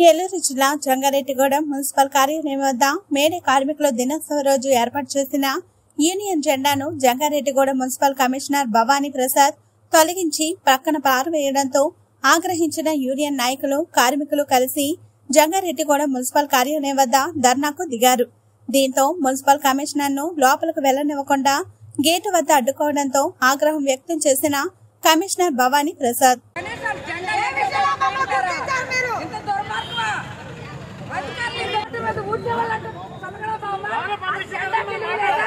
ఏలూరు జిల్లా జంగారెడ్డిగూడెం మున్సిపల్ కార్యాలయం వద్ద మేడే కార్మికుల దినోత్సవ రోజు ఏర్పాటు చేసిన యూనియన్ జెండాను జంగారెడ్డిగూడెం మున్సిపల్ కమిషనర్ భవానీ ప్రసాద్ తొలగించి ప్రక్కన పారవేయడంతో ఆగ్రహించిన యూనియన్ నాయకులు కార్మికులు కలిసి జంగారెడ్డిగూడెం మున్సిపల్ కార్యాలయం వద్ద ధర్నాకు దిగారు దీంతో మున్సిపల్ కమిషనర్ ను లోపలకు వెళ్లనివ్వకుండా గేటు వద్ద అడ్డుకోవడంతో ఆగ్రహం వ్యక్తం చేసిన కమిషనర్ భవానీ ప్రసాద్ కనీసం జెండా ఎగరేసేలా మమ్మల్ని గుర్తించారు మీరు. ఇంత దుర్మార్గమా? అధికారులు రోడ్డు మీద ఊడ్చేవాళ్ళంటే సంబరపడతామా? ఆ జెండాకి నీళ్ళేదా?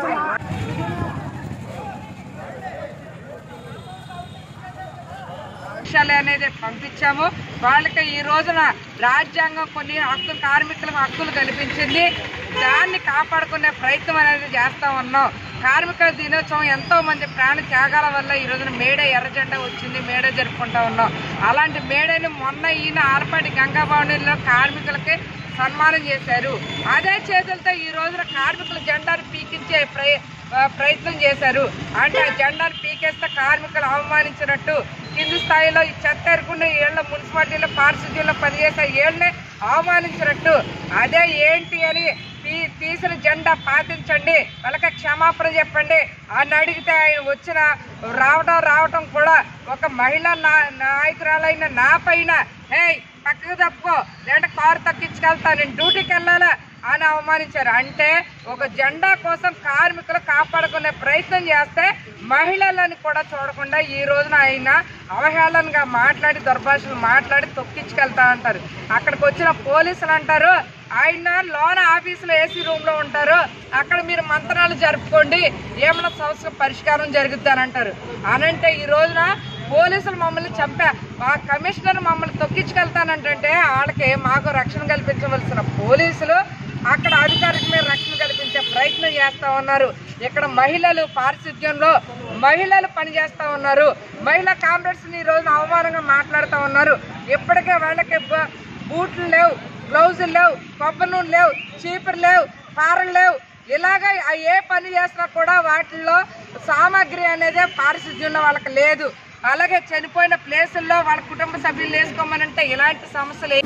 విషయాలు అనేది పంపించాము వాళ్ళకి ఈ రోజున రాజ్యాంగం కొన్ని హక్కులు కార్మికులకు హక్కులు కల్పించింది దాన్ని కాపాడుకునే ప్రయత్నం అనేది చేస్తా ఉన్నాం కార్మికుల దినోత్సవం ఎంతో మంది ప్రాణ త్యాగాల వల్ల ఈ రోజున మేడే ఎర్ర జెండా వచ్చింది మేడే జరుపుకుంటా ఉన్నాం అలాంటి మేడేని మొన్న ఈయన ఆర్పాటి గంగాభవనిలో కార్మికులకి సన్మానం చేశారు అదే చేతులతో ఈ రోజున కార్మికుల జెండాను పీకించే ప్రయ ఆ, ప్రయత్నం చేశారు అంటే ఆ జెండాను పీకేస్తే కార్మికులు అవమానించినట్టు కింది స్థాయిలో ఈ చెత్త ఎరుకున్న ఏళ్ళ మున్సిపాలిటీలో పారిశుద్ధ్యంలో పనిచేసే ఏళ్ళని అవమానించినట్టు అదే ఏంటి అని తీ తీసిన జెండా పాటించండి వాళ్ళకి క్షమాపణ చెప్పండి అని అడిగితే ఆయన వచ్చిన రావడం రావటం కూడా ఒక మహిళా నా నాయకురాలైన నా పైన హే పక్కకు తప్పుకో లేదంటే కారు తక్కించుకెళ్తా నేను డ్యూటీకి వెళ్ళాలా అని అవమానించారు అంటే ఒక జెండా కోసం కార్మికులు కాపాడుకునే ప్రయత్నం చేస్తే మహిళలను కూడా చూడకుండా ఈ రోజున ఆయన అవహేళనగా మాట్లాడి దుర్భాషలు మాట్లాడి తొక్కించుకెళ్తా అంటారు అక్కడికి వచ్చిన పోలీసులు అంటారు ఆయన లోన ఆఫీసులో ఏసీ రూమ్ లో ఉంటారు అక్కడ మీరు మంత్రాలు జరుపుకోండి ఏమైనా సమస్య పరిష్కారం జరుగుద్ది అని అంటారు అనంటే ఈ రోజున పోలీసులు మమ్మల్ని చంపా ఆ కమిషనర్ మమ్మల్ని తొక్కించుకెళ్తానంటే వాళ్ళకి మాకు రక్షణ కల్పించవలసిన పోలీసులు అక్కడ అధికారికి మీద రక్షణ కల్పించే ప్రయత్నం చేస్తా ఉన్నారు ఇక్కడ మహిళలు పారిశుద్ధ్యంలో మహిళలు పనిచేస్తా ఉన్నారు మహిళా కామ్రేడ్స్ ఈ రోజున అవమానంగా మాట్లాడుతూ ఉన్నారు ఇప్పటికే వాళ్ళకి బ- బూట్లు లేవు గ్లౌజులు లేవు కొబ్బరి నూనె లేవు చీపురు లేవు పారలు లేవు ఇలాగ ఆ ఏ పని చేసినా కూడా వాటిల్లో సామాగ్రి అనేది పారిశుద్ధ్యంలో వాళ్ళకి లేదు అలాగే చనిపోయిన ప్లేసుల్లో వాళ్ళ కుటుంబ సభ్యులు వేసుకోమనంటే ఇలాంటి సమస్యలు ఏ-